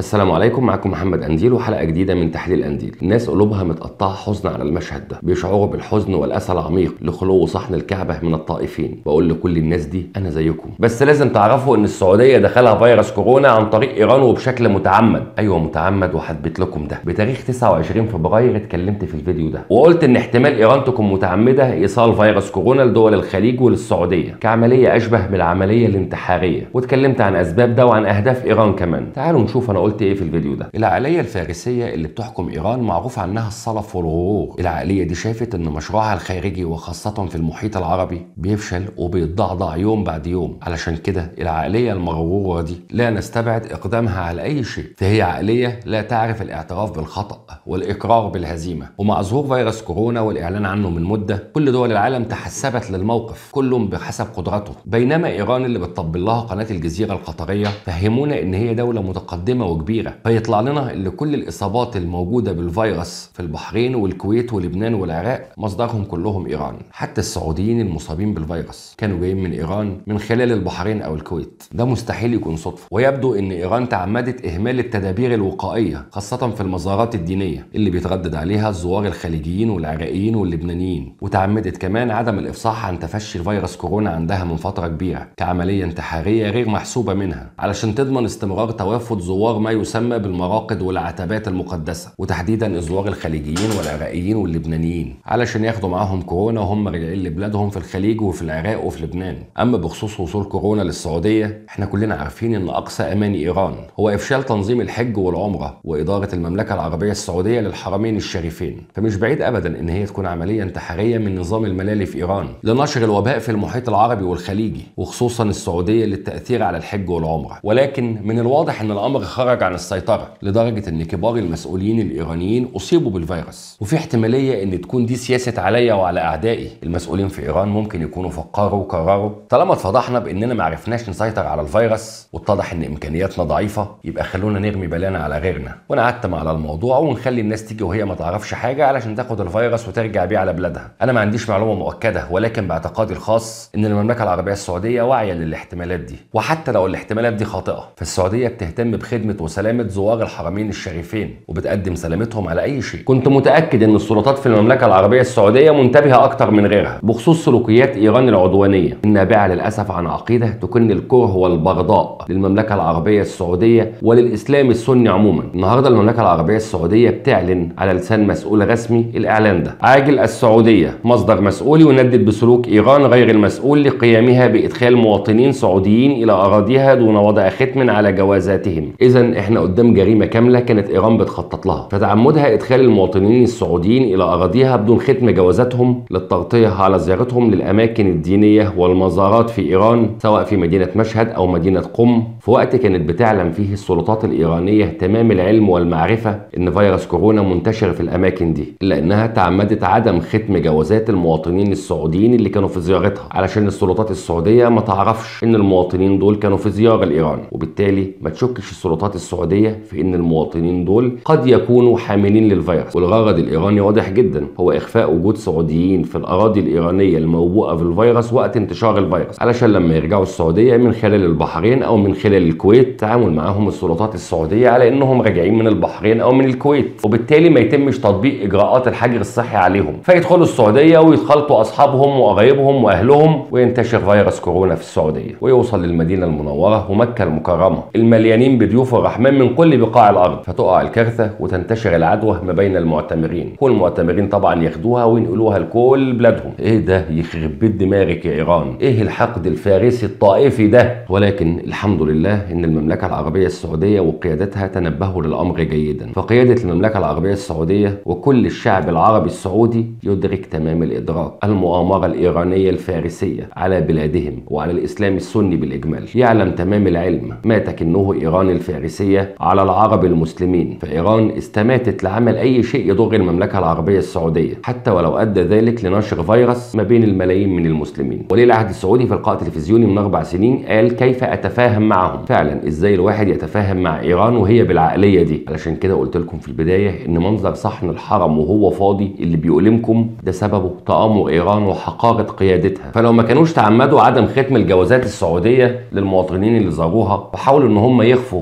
السلام عليكم معكم محمد انديل وحلقه جديده من تحليل انديل الناس قلوبها متقطعه حزن على المشهد ده بيشعروا بالحزن والاسى العميق لخلو صحن الكعبه من الطائفين بقول لكل الناس دي انا زيكم بس لازم تعرفوا ان السعوديه دخلها فيروس كورونا عن طريق ايران وبشكل متعمد ايوه متعمد وهثبت لكم ده بتاريخ 29 فبراير اتكلمت في الفيديو ده وقلت ان احتمال ايران تكون متعمده ايصال فيروس كورونا لدول الخليج وللسعوديه كعمليه اشبه بالعمليه الانتحاريه واتكلمت عن اسباب ده وعن اهداف ايران كمان تعالوا نشوف انا قلت ايه في الفيديو ده العقليه الفارسيه اللي بتحكم ايران معروف عنها الصلف والغرور العقليه دي شافت ان مشروعها الخارجي وخاصه في المحيط العربي بيفشل وبيتضعضع يوم بعد يوم علشان كده العقليه المغروره دي لا نستبعد اقدامها على اي شيء فهي عقليه لا تعرف الاعتراف بالخطا والاقرار بالهزيمه ومع ظهور فيروس كورونا والاعلان عنه من مده كل دول العالم تحسبت للموقف كل بحسب قدرته بينما ايران اللي بتطبل لها قناه الجزيره القطريه فهمونا ان هي دوله متقدمه وكبيره فيطلع لنا ان كل الاصابات الموجوده بالفيروس في البحرين والكويت ولبنان والعراق مصدرهم كلهم ايران حتى السعوديين المصابين بالفيروس كانوا جايين من ايران من خلال البحرين او الكويت ده مستحيل يكون صدفه ويبدو ان ايران تعمدت اهمال التدابير الوقائيه خاصه في المزارات الدينيه اللي بيتردد عليها الزوار الخليجيين والعراقيين واللبنانيين وتعمدت كمان عدم الافصاح عن تفشي فيروس كورونا عندها من فتره كبيره كعمليه انتحاريه غير محسوبه منها علشان تضمن استمرار توافد زوار ما يسمى بالمراقد والعتبات المقدسه وتحديدا الزوار الخليجيين والعراقيين واللبنانيين علشان ياخدوا معاهم كورونا وهم راجعين لبلادهم في الخليج وفي العراق وفي لبنان اما بخصوص وصول كورونا للسعوديه احنا كلنا عارفين ان اقصى امان ايران هو افشال تنظيم الحج والعمره واداره المملكه العربيه السعوديه للحرمين الشريفين فمش بعيد ابدا ان هي تكون عمليه انتحاريه من نظام الملالي في ايران لنشر الوباء في المحيط العربي والخليجي وخصوصا السعوديه للتاثير على الحج والعمره ولكن من الواضح ان الامر خرج عن السيطره لدرجه ان كبار المسؤولين الايرانيين اصيبوا بالفيروس وفي احتماليه ان تكون دي سياسه عليا وعلى اعدائي المسؤولين في ايران ممكن يكونوا فكروا وقرروا طالما اتفضحنا باننا ما عرفناش نسيطر على الفيروس واتضح ان امكانياتنا ضعيفه يبقى خلونا نرمي بلانا على غيرنا ونعتم على الموضوع ونخلي الناس تيجي وهي ما تعرفش حاجه علشان تاخد الفيروس وترجع بيه على بلادها انا ما عنديش معلومه مؤكده ولكن باعتقادي الخاص ان المملكه العربيه السعوديه واعيه للاحتمالات دي وحتى لو الاحتمالات دي خاطئه فالسعوديه بتهتم بخدمه وسلامه زوار الحرمين الشريفين وبتقدم سلامتهم على اي شيء كنت متاكد ان السلطات في المملكه العربيه السعوديه منتبهه اكتر من غيرها بخصوص سلوكيات ايران العدوانيه النابعه للاسف عن عقيده تكن الكره والبغضاء للمملكه العربيه السعوديه وللاسلام السني عموما النهارده المملكه العربيه السعوديه بتعلن على لسان مسؤول رسمي الاعلان ده عاجل السعوديه مصدر مسؤول يندد بسلوك ايران غير المسؤول لقيامها بادخال مواطنين سعوديين الى اراضيها دون وضع ختم على جوازاتهم اذا احنا قدام جريمه كامله كانت ايران بتخطط لها فتعمدها ادخال المواطنين السعوديين الى اراضيها بدون ختم جوازاتهم للتغطيه على زيارتهم للاماكن الدينيه والمزارات في ايران سواء في مدينه مشهد او مدينه قم في وقت كانت بتعلم فيه السلطات الايرانيه تمام العلم والمعرفه ان فيروس كورونا منتشر في الاماكن دي الا انها تعمدت عدم ختم جوازات المواطنين السعوديين اللي كانوا في زيارتها علشان السلطات السعوديه ما تعرفش ان المواطنين دول كانوا في زياره لايران وبالتالي ما تشكش السلطات السعوديه في ان المواطنين دول قد يكونوا حاملين للفيروس والغرض الايراني واضح جدا هو اخفاء وجود سعوديين في الاراضي الايرانيه الموبوءه بالفيروس وقت انتشار الفيروس علشان لما يرجعوا السعوديه من خلال البحرين او من خلال الكويت تعامل معاهم السلطات السعوديه على انهم راجعين من البحرين او من الكويت وبالتالي ما يتمش تطبيق اجراءات الحجر الصحي عليهم فيدخلوا السعوديه ويتخلطوا اصحابهم وقرايبهم واهلهم وينتشر فيروس كورونا في السعوديه ويوصل للمدينه المنوره ومكه المكرمه المليانين بضيوف الرحمن من كل بقاع الارض فتقع الكارثه وتنتشر العدوى ما بين المعتمرين والمعتمرين طبعا ياخدوها وينقلوها لكل بلادهم ايه ده يخرب بيت دماغك يا ايران ايه الحقد الفارسي الطائفي ده ولكن الحمد لله ان المملكه العربيه السعوديه وقيادتها تنبهوا للامر جيدا فقياده المملكه العربيه السعوديه وكل الشعب العربي السعودي يدرك تمام الادراك المؤامره الايرانيه الفارسيه على بلادهم وعلى الاسلام السني بالاجمال يعلم تمام العلم ما تكنه ايران الفارسيه على العرب المسلمين فايران استماتت لعمل اي شيء يضر المملكه العربيه السعوديه حتى ولو ادى ذلك لنشر فيروس ما بين الملايين من المسلمين ولي العهد السعودي في لقاء تلفزيوني من اربع سنين قال كيف اتفاهم معهم فعلا ازاي الواحد يتفاهم مع ايران وهي بالعقليه دي علشان كده قلت لكم في البدايه ان منظر صحن الحرم وهو فاضي اللي بيؤلمكم ده سببه تامر ايران وحقاره قيادتها فلو ما كانوش تعمدوا عدم ختم الجوازات السعوديه للمواطنين اللي زاروها وحاولوا ان هم يخفوا وجود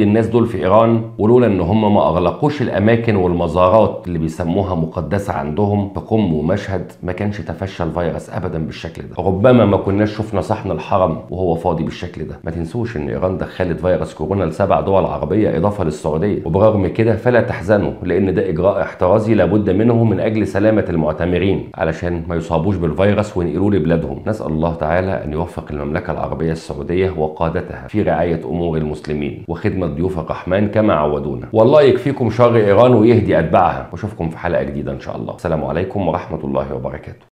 الناس دول في ايران ولولا ان هم ما اغلقوش الاماكن والمزارات اللي بيسموها مقدسه عندهم في قم ومشهد ما كانش تفشى الفيروس ابدا بالشكل ده ربما ما كناش شفنا صحن الحرم وهو فاضي بالشكل ده ما تنسوش ان ايران دخلت فيروس كورونا لسبع دول عربيه اضافه للسعوديه وبرغم كده فلا تحزنوا لان ده اجراء احترازي لابد منه من اجل سلامه المعتمرين علشان ما يصابوش بالفيروس وينقلوه لبلادهم نسال الله تعالى ان يوفق المملكه العربيه السعوديه وقادتها في رعايه امور المسلمين وخدمه ضيوف الرحمن كما عودونا والله يكفيكم شر ايران ويهدي اتباعها واشوفكم في حلقه جديده ان شاء الله السلام عليكم ورحمه الله وبركاته